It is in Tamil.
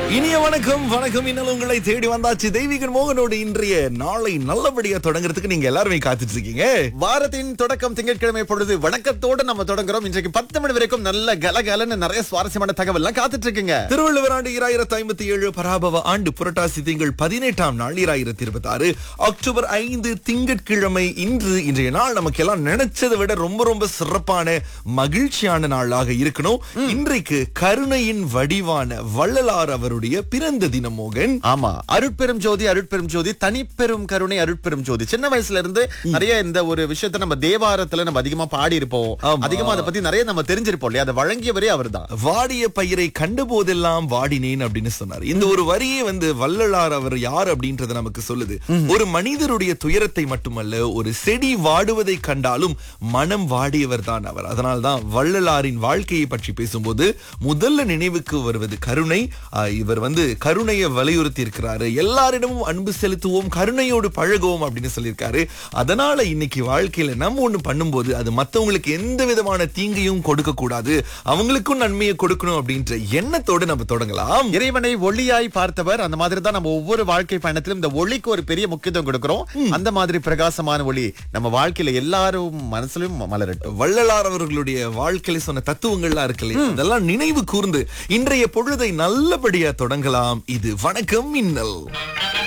இனிய வணக்கம் வணக்கம் இன்னும் உங்களை தேடி வந்தாச்சு தெய்வீகன் மோகனோடு இன்றைய நாளை நல்லபடியா தொடங்குறதுக்கு நீங்க எல்லாருமே காத்துட்டு இருக்கீங்க வாரத்தின் தொடக்கம் திங்கட்கிழமை பொழுது வணக்கத்தோடு நம்ம தொடங்குறோம் இன்றைக்கு பத்து மணி வரைக்கும் நல்ல கலகலன்னு நிறைய சுவாரஸ்யமான தகவல்லாம் காத்துட்டு இருக்குங்க திருவள்ளுவர் ஆண்டு இராயிரத்தி ஐம்பத்தி ஏழு பராபவ ஆண்டு புரட்டாசி திங்கள் பதினெட்டாம் நாள் இராயிரத்தி இருபத்தி ஆறு அக்டோபர் ஐந்து திங்கட்கிழமை இன்று இன்றைய நாள் நமக்கு எல்லாம் நினைச்சதை விட ரொம்ப ரொம்ப சிறப்பான மகிழ்ச்சியான நாளாக இருக்கணும் இன்றைக்கு கருணையின் வடிவான வள்ளலார் அவருடைய பிறந்த தினம் மோகன் ஆமா அருட்பெரும் ஜோதி அருட்பெரும் ஜோதி தனிப்பெரும் கருணை அருட்பெரும் ஜோதி சின்ன வயசுல இருந்து நிறைய இந்த ஒரு விஷயத்த நம்ம தேவாரத்துல நம்ம அதிகமா பாடி இருப்போம் ஆமா. அதிகமா அதை பத்தி நிறைய நம்ம தெரிஞ்சிருப்போம் இல்லையா அதை வழங்கியவரே அவர்தான் வாடிய பயிரை கண்ட போதெல்லாம் வாடினேன் அப்படின்னு சொன்னார் இந்த ஒரு வரியே வந்து வள்ளலார் அவர் யார் அப்படின்றத நமக்கு சொல்லுது ஒரு மனிதருடைய துயரத்தை மட்டுமல்ல ஒரு செடி வாடுவதை கண்டாலும் மனம் வாடியவர் தான் அவர் அதனால்தான் வள்ளலாரின் வாழ்க்கையை பற்றி பேசும்போது முதல்ல நினைவுக்கு வருவது கருணை ஆஹ், இவர் வந்து கருணையை வலியுறுத்தி இருக்கிறாரு எல்லாரிடமும் அன்பு செலுத்துவோம் கருணையோடு பழகுவோம் அப்படின்னு சொல்லியிருக்காரு அதனால இன்னைக்கு வாழ்க்கையில நம்ம ஒண்ணு பண்ணும்போது அது மத்தவங்களுக்கு எந்த விதமான தீங்கையும் கொடுக்க கூடாது அவங்களுக்கும் நன்மையை கொடுக்கணும் அப்படின்ற எண்ணத்தோடு நம்ம தொடங்கலாம் இறைவனை ஒளியாய் பார்த்தவர் அந்த மாதிரி தான் நம்ம ஒவ்வொரு வாழ்க்கை பயணத்திலும் இந்த ஒளிக்கு ஒரு பெரிய முக்கியத்துவம் கொடுக்கிறோம் அந்த மாதிரி பிரகாசமான ஒளி நம்ம வாழ்க்கையில எல்லாரும் மனசுலயும் மலரட்டும் வள்ளலார் அவர்களுடைய வாழ்க்கையில சொன்ன தத்துவங்கள்லாம் இருக்கு இல்லையா அதெல்லாம் நினைவு கூர்ந்து இன்றைய பொழுதை நல்லபடியா தொடங்கலாம் இது வணக்கம் மின்னல்